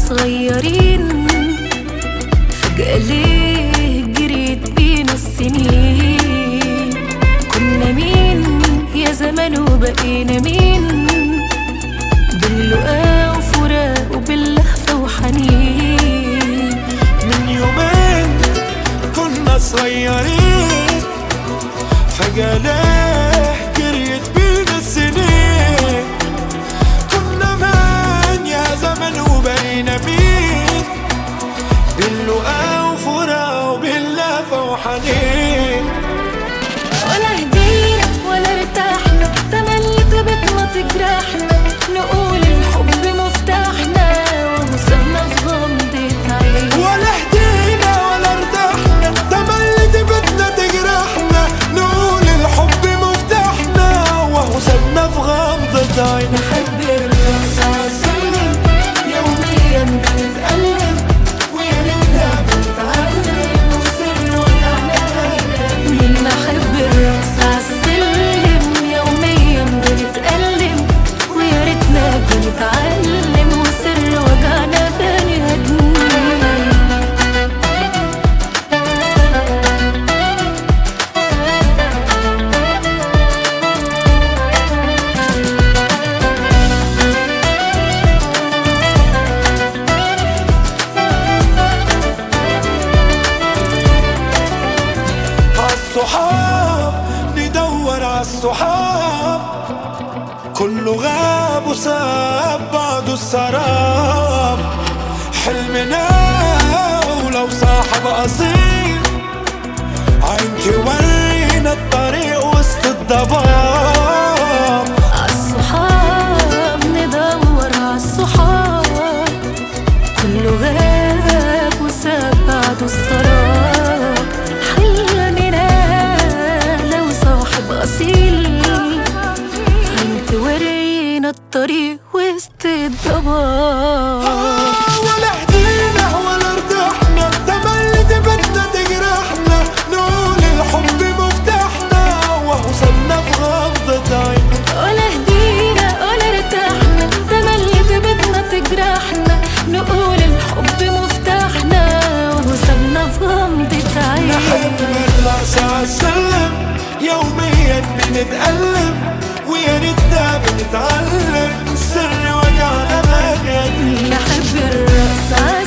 صغيرين فجأة ليه جريت بينا السنين كنا مين يا زمان وبقينا مين باللقاء وفراق وباللهفة وحنين من يومين كنا صغيرين فجأة ليه جريت بينا السنين كنا من يا زمن وبقينا مين باللقاء وفراق وباللهفة وحنين ولا هدينا ولا ارتحنا تملي طيبتنا تجرحنا نقول الحب مفتاحنا وسبنا في غمضة عين ولا هدينا ولا ارتحنا تملي تبتنا تجرحنا نقول الحب مفتاحنا وهو سابنا في غمضة عين نحب الرقص عالسلم يوميا بنتألم ويا ريتنا بنتعلم والسر وجعنا نحب الرقص عالسلم يوميا بنتألم ويا ريتنا بنتعلم وسر وجعنا بني هدمين عالصحاب ندور عالصحاب كله غاب وساب بعضه السراب حلمنا ولو صاحب أصيل عين تورينا الطريق وسط الضباب عالصحاب ندور عالصحاب كله غاب وساب بعده السراب حلمنا لو صاحب أصيل انت ورينا الطريق وسط الضباب ولا هدينا ولا ارتحنا تملي تبتنا تجرحنا نقول الحب مفتاحنا وهو سابنا في غمضة عين ولا هدينا ولا ارتحنا تملي ببيتنا تجرحنا نقول الحب مفتاحنا وسابنا في غمضة عين نحب الرأس عالسلم يوميا بنتألم ويا ريتنا بنتعلم سر وجعنا ما نحب الرقص